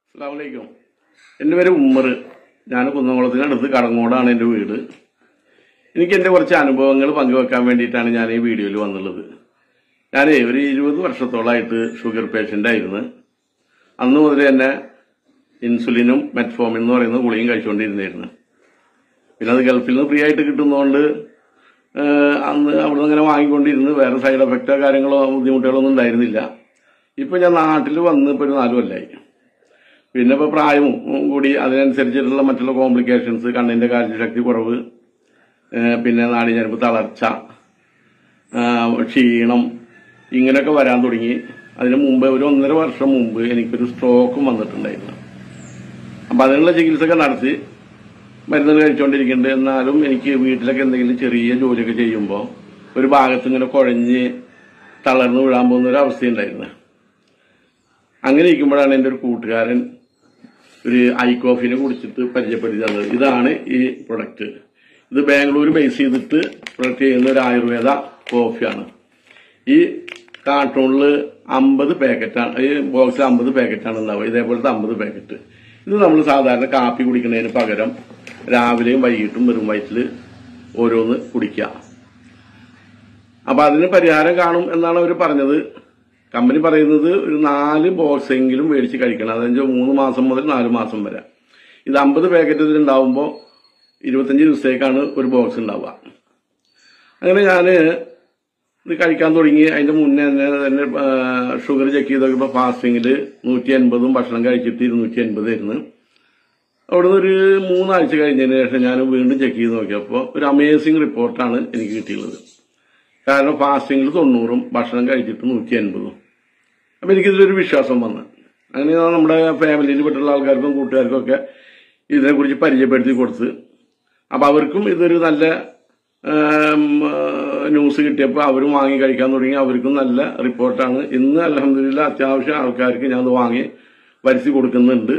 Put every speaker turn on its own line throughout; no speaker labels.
അസ്സാമലൈക്കും എൻ്റെ പേര് ഉമ്മർ ഞാൻ കുന്നംകുളത്തിനടുത്ത് കടങ്ങോടാണ് എൻ്റെ വീട് എനിക്ക് എൻ്റെ കുറച്ച് അനുഭവങ്ങൾ പങ്കുവെക്കാൻ വേണ്ടിയിട്ടാണ് ഞാൻ ഈ വീഡിയോയിൽ വന്നുള്ളത് ഞാനേ ഒരു ഇരുപത് വർഷത്തോളമായിട്ട് ഷുഗർ പേഷ്യൻ്റ് ആയിരുന്നു അന്ന് മുതൽ തന്നെ ഇൻസുലിനും മെറ്റ്ഫോമിൻ എന്ന് പറയുന്ന ഗുളിയും കഴിച്ചുകൊണ്ടിരുന്നായിരുന്നു പിന്നെ അത് ഗൾഫിൽ നിന്ന് ഫ്രീ ആയിട്ട് കിട്ടുന്നതുകൊണ്ട് ഏഹ്, അന്ന് അവിടെ നിന്ന് അങ്ങനെ വാങ്ങിക്കൊണ്ടിരുന്ന് വേറെ സൈഡ് എഫക്റ്റോ കാര്യങ്ങളോ ബുദ്ധിമുട്ടുകളോ ഒന്നും ഉണ്ടായിരുന്നില്ല ഇപ്പം ഞാൻ നാട്ടിൽ വന്ന് ഇപ്പോൾ ഒരു നാല് കൊല്ലമായി പിന്നെ ഇപ്പോൾ പ്രായവും കൂടി അതിനനുസരിച്ചിട്ടുള്ള മറ്റുള്ള കോംപ്ലിക്കേഷൻസ് കണ്ണിൻ്റെ കാഴ്ചശക്തി കുറവ് ഏഹ്, പിന്നെ നാടിഞ്ഞരമ്പ് തളർച്ച ആഹ്, ക്ഷീണം ഇങ്ങനെയൊക്കെ വരാൻ തുടങ്ങി അതിന് മുമ്പ് ഒരു ഒന്നര വർഷം മുമ്പ് എനിക്കൊരു സ്ട്രോക്കും വന്നിട്ടുണ്ടായിരുന്നു അപ്പം അതിനുള്ള ചികിത്സയൊക്കെ നടത്തി മരുന്നുകൾ കഴിച്ചുകൊണ്ടിരിക്കുന്നുണ്ട് എന്നാലും എനിക്ക് വീട്ടിലൊക്കെ എന്തെങ്കിലും ചെറിയ ജോലിയൊക്കെ ചെയ്യുമ്പോൾ ഒരു ഭാഗത്ത് ഇങ്ങനെ കുഴഞ്ഞ് തളർന്നു വീഴാൻ പോകുന്ന ഒരു അവസ്ഥയുണ്ടായിരുന്നു അങ്ങനെ ഇരിക്കുമ്പോഴാണ് എൻ്റെ ഒരു കൂട്ടുകാരൻ ഒരു ഐ കോഫിനെ കുടിച്ചിട്ട് പരിചയപ്പെടുത്തി തന്നത് ഇതാണ് ഈ പ്രൊഡക്റ്റ് ഇത് ബാംഗ്ലൂർ ബേസ് ചെയ്തിട്ട് പ്രൊഡക്റ്റ് ചെയ്യുന്ന ഒരു ആയുർവേദ കോഫിയാണ് ഈ കാർട്ടൂണിൽ അമ്പത് പാക്കറ്റാണ് ഈ ബോക്സിൽ അമ്പത് പാക്കറ്റാണ് ഉണ്ടാവുക ഇതേപോലത്തെ അമ്പത് പാക്കറ്റ് ഇത് നമ്മൾ സാധാരണ കാപ്പി കുടിക്കുന്നതിന് പകരം രാവിലെയും വൈകിട്ടും വെറും വയറ്റിൽ ഓരോന്ന് കുടിക്കുക അപ്പൊ അതിന് പരിഹാരം കാണും എന്നാണ് അവർ പറഞ്ഞത് കമ്പനി പറയുന്നത് ഒരു നാല് ബോക്സ് എങ്കിലും മേടിച്ച് കഴിക്കണം അതായത് മൂന്ന് മാസം മുതൽ നാല് മാസം വരെ ഇത് അമ്പത് പാക്കറ്റ് ഇതിലുണ്ടാവുമ്പോൾ ഇരുപത്തഞ്ച് ദിവസത്തേക്കാണ് ഒരു ബോക്സ് ഉണ്ടാവുക അങ്ങനെ ഞാൻ ഇത് കഴിക്കാൻ തുടങ്ങി അതിന്റെ മുന്നേ തന്നെ തന്നെ ഷുഗർ ചെക്ക് ചെയ്ത് നോക്കിയപ്പോൾ ഫാസ്റ്റിങ്ങിൽ നൂറ്റി അൻപതും ഭക്ഷണം കഴിച്ചിട്ട് ഇരുന്നൂറ്റി അൻപത് ആയിരുന്നു അവിടുന്ന് ഒരു മൂന്നാഴ്ച കഴിഞ്ഞതിന് ശേഷം ഞാൻ വീണ്ടും ചെക്ക് ചെയ്ത് നോക്കിയപ്പോൾ ഒരു അമേസിംഗ് റിപ്പോർട്ടാണ് എനിക്ക് കിട്ടിയുള്ളത് കാരണം ഫാസ്റ്റിങ്ങിൽ തൊണ്ണൂറും ഭക്ഷണം കഴിച്ചിട്ട് നൂറ്റി അൻപതും അപ്പം എനിക്കിതിലൊരു വിശ്വാസം വന്നു അങ്ങനെ ഞാൻ നമ്മുടെ ഫാമിലിയിൽ പെട്ടുള്ള ആൾക്കാർക്കും കൂട്ടുകാർക്കും ഒക്കെ ഇതിനെക്കുറിച്ച് പരിചയപ്പെടുത്തി കൊടുത്ത് അപ്പം അവർക്കും ഇതൊരു നല്ല ആം, ആ, ന്യൂസ് കിട്ടിയപ്പോൾ അവരും വാങ്ങി കഴിക്കാൻ തുടങ്ങി അവർക്കും നല്ല റിപ്പോർട്ടാണ് ഇന്ന് അലഹമില്ല അത്യാവശ്യം ആൾക്കാർക്ക് ഞാൻ അത് വാങ്ങി വരുത്തി കൊടുക്കുന്നുണ്ട്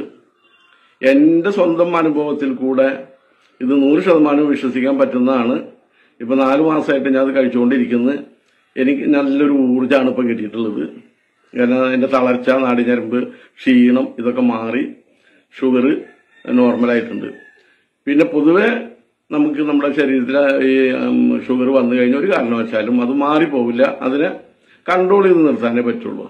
എൻ്റെ സ്വന്തം അനുഭവത്തിൽ കൂടെ ഇത് നൂറ് ശതമാനം വിശ്വസിക്കാൻ പറ്റുന്നതാണ് ഇപ്പൊ നാല് മാസമായിട്ട് ഞാൻ അത് കഴിച്ചുകൊണ്ടിരിക്കുന്നത് എനിക്ക് നല്ലൊരു ഊർജ്ജമാണ് ഇപ്പം കിട്ടിയിട്ടുള്ളത് കാരണം എൻ്റെ തളർച്ച നാടിഞ്ഞരമ്പ് ക്ഷീണം ഇതൊക്കെ മാറി ഷുഗർ നോർമലായിട്ടുണ്ട് പിന്നെ പൊതുവെ നമുക്ക് നമ്മുടെ ശരീരത്തിൽ ഈ ഷുഗർ വന്നു കഴിഞ്ഞാൽ ഒരു കാരണവശാലും അത് മാറിപ്പോവില്ല അതിനെ കൺട്രോൾ ചെയ്ത് നിർത്താനേ പറ്റുള്ളൂ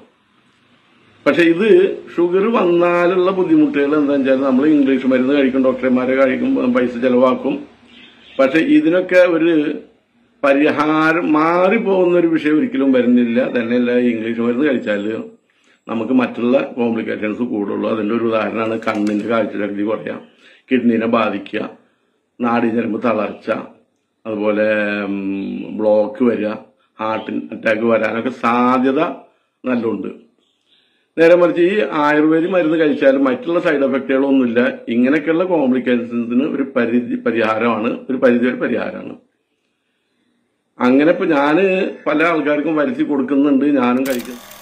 പക്ഷെ ഇത് ഷുഗർ വന്നാലുള്ള ബുദ്ധിമുട്ടുകൾ എന്താ വെച്ചാൽ നമ്മൾ ഇംഗ്ലീഷ് മരുന്ന് കഴിക്കും ഡോക്ടർമാരെ കഴിക്കും പൈസ ചെലവാക്കും പക്ഷെ ഇതിനൊക്കെ ഒരു പരിഹാരം മാറിപ്പോകുന്ന ഒരു വിഷയം ഒരിക്കലും വരുന്നില്ല തന്നെയല്ല ഈ ഇംഗ്ലീഷ് മരുന്ന് കഴിച്ചാൽ നമുക്ക് മറ്റുള്ള കോംപ്ലിക്കേഷൻസ് കൂടുള്ളൂ അതിൻ്റെ ഒരു ഉദാഹരണമാണ് കണ്ണിൻ്റെ കാഴ്ചശക്തി കുറയാം കിഡ്നീനെ ബാധിക്കുക നാടിഞ്ഞരമ്പ് തളർച്ച അതുപോലെ ബ്ലോക്ക് വരിക ഹാർട്ട് അറ്റാക്ക് വരാനൊക്കെ സാധ്യത നല്ലുണ്ട് നേരെ മറിച്ച് ഈ ആയുർവേദി മരുന്ന് കഴിച്ചാലും മറ്റുള്ള സൈഡ് എഫക്റ്റുകളൊന്നുമില്ല ഇങ്ങനെയൊക്കെയുള്ള കോംപ്ലിക്കേഷൻസിന് ഒരു പരിധി പരിഹാരമാണ് ഒരു പരിധി വരെ പരിഹാരമാണ് അങ്ങനെ ഇപ്പൊ ഞാന് പല ആൾക്കാർക്കും വരുത്തി കൊടുക്കുന്നുണ്ട് ഞാനും കഴിക്കുന്നു